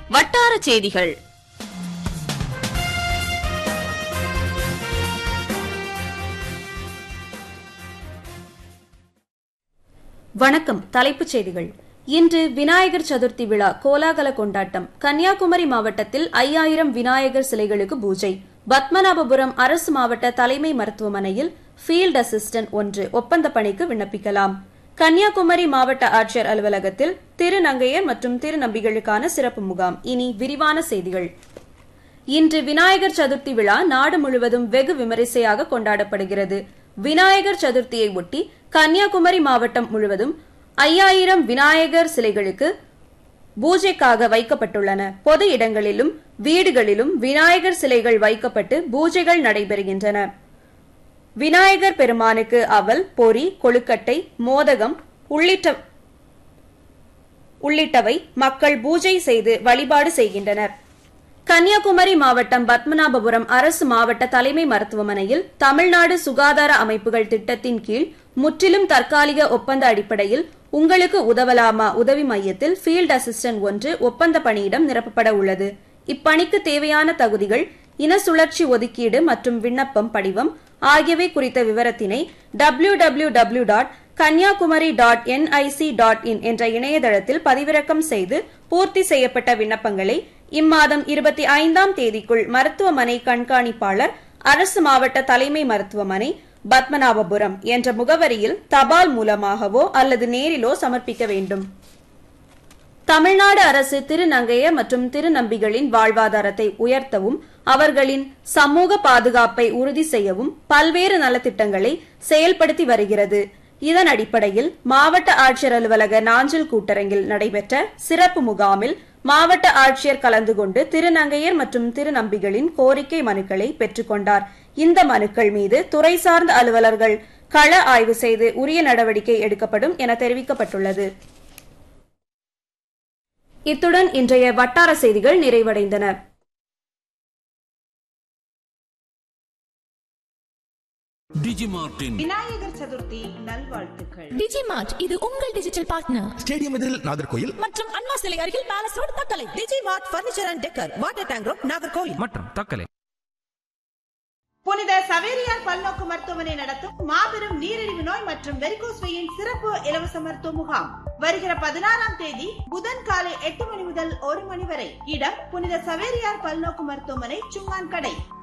வட்டார செய்திகள் வணக்கம் தலைப்புச் செய்திகள் இன்று விநாயகர் சதுர்த்தி விழா கோலாகல கொண்டாட்டம் கன்னியாகுமரி மாவட்டத்தில் ஐயாயிரம் விநாயகர் சிலைகளுக்கு பூஜை பத்மநாபபுரம் அரசு மாவட்ட தலைமை மருத்துவமனையில் ஃபீல்ட் அசிஸ்டன்ட் ஒன்று ஒப்பந்த பணிக்கு விண்ணப்பிக்கலாம் கன்னியாகுமரி மாவட்ட ஆட்சியர் அலுவலகத்தில் திருநங்கையர் மற்றும் திருநம்பிகளுக்கான சிறப்பு முகாம் இனி விரிவான செய்திகள் இன்று விநாயகர் சதுர்த்தி விழா நாடு முழுவதும் வெகு விமரிசையாக கொண்டாடப்படுகிறது விநாயகர் சதுர்த்தியை ஒட்டி கன்னியாகுமரி மாவட்டம் முழுவதும் ஐயாயிரம் விநாயகர் சிலைகளுக்கு பூஜைக்காக வைக்கப்பட்டுள்ளன பொது இடங்களிலும் வீடுகளிலும் விநாயகர் சிலைகள் வைக்கப்பட்டு பூஜைகள் நடைபெறுகின்றன விநாயகர் பெருமானுக்கு அவல் பொரி கொழுக்கட்டை மோதகம் உள்ளிட்ட உள்ளிட்டவை மக்கள் பூஜை செய்து வழிபாடு செய்கின்றனர் கன்னியாகுமரி மாவட்டம் பத்மநாபபுரம் அரசு மாவட்ட தலைமை மருத்துவமனையில் தமிழ்நாடு சுகாதார அமைப்புகள் திட்டத்தின் கீழ் முற்றிலும் தற்காலிக ஒப்பந்த அடிப்படையில் உங்களுக்கு உதவலாமா உதவி மையத்தில் ஃபீல்ட் அசிஸ்டன்ட் ஒன்று ஒப்பந்த பணியிடம் நிரப்பப்பட உள்ளது இப்பணிக்கு தேவையான தகுதிகள் இன சுழற்சி ஒதுக்கீடு மற்றும் விண்ணப்பம் படிவம் ஆகியவை குறித்த விவரத்தினை W W W dot Kanyakumari dot NIC dot in என்ற இணையதளத்தில் பதிவிறக்கம் செய்து பூர்த்தி செய்யப்பட்ட விண்ணப்பங்களை இம்மாதம் இருபத்தி ஐந்தாம் தேதிக்குள் மருத்துவமனை கண்காணிப்பாளர் அரசு மாவட்ட தலைமை மருத்துவமனை பத்மநாபபுரம் என்ற முகவரியில் தபால் மூலமாகவோ அல்லது நேரிலோ சமர்ப்பிக்க வேண்டும் தமிழ்நாடு அரசு திருநங்கைய மற்றும் திருநம்பிகளின் வாழ்வாதாரத்தை உயர்த்தவும் அவர்களின் சமூக பாதுகாப்பை உறுதி செய்யவும் பல்வேறு நலத்திட்டங்களை செயல்படுத்தி வருகிறது இதன் அடிப்படையில் மாவட்ட ஆட்சியர் அலுவலக நாஞ்சில் கூட்டரங்கில் நடைபெற்ற சிறப்பு முகாமில் மாவட்ட ஆட்சியர் கலந்து கொண்டு திருநங்கையர் மற்றும் திருநம்பிகளின் கோரிக்கை மனுக்களை பெற்றுக்கொண்டார் இந்த மனுக்கள் மீது துறை சார்ந்த அலுவலர்கள் கள ஆய்வு செய்து உரிய நடவடிக்கை எடுக்கப்படும் என தெரிவிக்கப்பட்டுள்ளது இத்துடன் இன்றைய வட்டார செய்திகள் நிறைவடைந்தன டிஜிமார்டின் விநாயகர் சதுர்த்தி நல்வாழ்த்துக்கள் டிஜிமார்ட் இது உங்கள் டிஜிட்டல் பார்ட்னர் ஸ்டேடியம் எதிரில் நாகர்கோயில் மற்றும் அண்ணா சிலை அருகில் palace road Thuckalay Digimart furniture and decor water tank road Nagercoil மற்றும் தக்கலை புனித சவேரியார் பல்நோக்கு மருத்துவமனை நடத்தும் மாபெரும் நீரிழிவு நோய் மற்றும் வெரிகோஸ் வெயின் சிறப்பு இலவச மருத்துவ முகாம் வருகிற பதினாறாம் தேதி புதன் காலை எட்டு மணி முதல் ஒரு மணி வரை இடம் புனித சவேரியார் பல்நோக்கு மருத்துவமனை சுங்கான் கடை